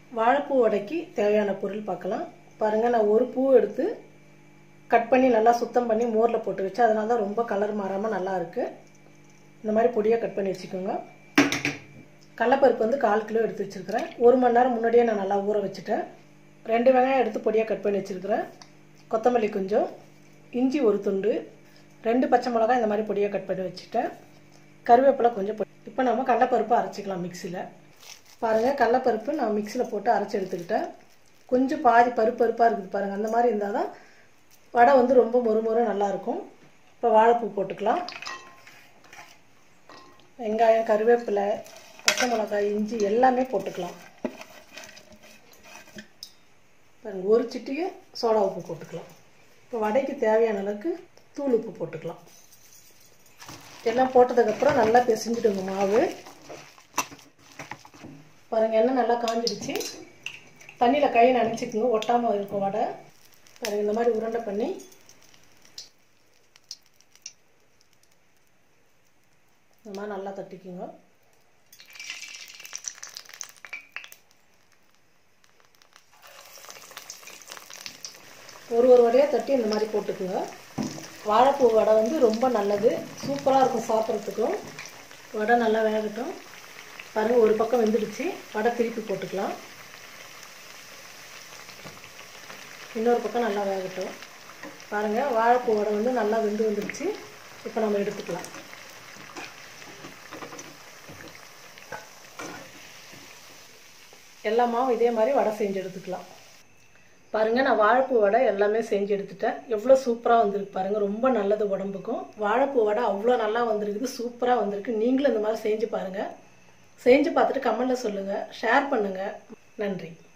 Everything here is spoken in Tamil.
வாழைப்பூ வடைக்கு தேவையான பொருள் பார்க்கலாம் பாருங்கள் நான் ஒரு பூ எடுத்து கட் பண்ணி நல்லா சுத்தம் பண்ணி மோரில் போட்டு வச்சு அதனால தான் ரொம்ப கலர் மாறாமல் நல்லா இருக்குது இந்த மாதிரி பொடியாக கட் பண்ணி வச்சுக்கோங்க கடலப்பருப்பு வந்து கால் கிலோ எடுத்து வச்சுருக்கிறேன் ஒரு மணி நேரம் முன்னாடியே நான் நல்லா ஊற வச்சுட்டேன் ரெண்டு வெங்காயம் எடுத்து பொடியாக கட் பண்ணி வச்சுருக்கிறேன் கொத்தமல்லி கொஞ்சம் இஞ்சி ஒரு துண்டு ரெண்டு பச்சை மிளகாய் இந்த மாதிரி பொடியாக கட் பண்ணி வச்சுட்டேன் கருவேப்பிலை கொஞ்சம் பொடி இப்போ நம்ம கடலப்பருப்பு அரைச்சிக்கலாம் மிக்சியில் பாருங்கள் கடலப்பருப்பு நான் மிக்சியில் போட்டு அரைச்சி எடுத்துக்கிட்டேன் கொஞ்சம் பாதி பருப்பு பருப்பாக இருக்குது பாருங்கள் அந்த மாதிரி இருந்தால் தான் வடை வந்து ரொம்ப மொறு மொறு நல்லாயிருக்கும் இப்போ வாழைப்பூ போட்டுக்கலாம் வெங்காயம் கருவேப்பிலை பச்சை மிளகாய் இஞ்சி எல்லாமே போட்டுக்கலாம் பாருங்க ஒரு சிட்டிகை சோடா உப்பு போட்டுக்கலாம் இப்போ வடைக்கு தேவையான அளவுக்கு தூள் உப்பு போட்டுக்கலாம் எல்லாம் போட்டதுக்கப்புறம் நல்லா பிசைஞ்சிடுங்க மாவு பாருங்கள் எண்ணெய் நல்லா காஞ்சிடுச்சு தண்ணியில் கை நனைச்சிக்கோங்க ஒட்டாமல் இருக்கும் வடை பாருங்கள் இந்த மாதிரி உருண்டை பண்ணி இந்த மாதிரி நல்லா தட்டிக்குங்க ஒரு ஒரு வடையாக தட்டி இந்த மாதிரி போட்டுக்குங்க வாழைப்பூ வடை வந்து ரொம்ப நல்லது சூப்பராக இருக்கும் சாப்பிட்றதுக்கும் வடை நல்லா வேகட்டும் பாருங்கள் ஒரு பக்கம் வெந்துடுச்சு வடை திருப்பி போட்டுக்கலாம் இன்னொரு பக்கம் நல்லா வேகட்டும் பாருங்கள் வாழைப்பூ வடை வந்து நல்லா வெந்து வந்துடுச்சு இப்போ நம்ம எடுத்துக்கலாம் எல்லா மாவும் இதே மாதிரி வடை செஞ்சு எடுத்துக்கலாம் பாருங்கள் நான் வாழைப்பூ வடை எல்லாமே செஞ்சு எடுத்துட்டேன் எவ்வளோ சூப்பராக வந்திருக்கு பாருங்கள் ரொம்ப நல்லது உடம்புக்கும் வாழைப்பூ வடை அவ்வளோ நல்லா வந்திருக்குது சூப்பராக வந்திருக்கு நீங்களும் இந்த மாதிரி செஞ்சு பாருங்கள் செஞ்சு பார்த்துட்டு கமெண்டில் சொல்லுங்கள் ஷேர் பண்ணுங்கள் நன்றி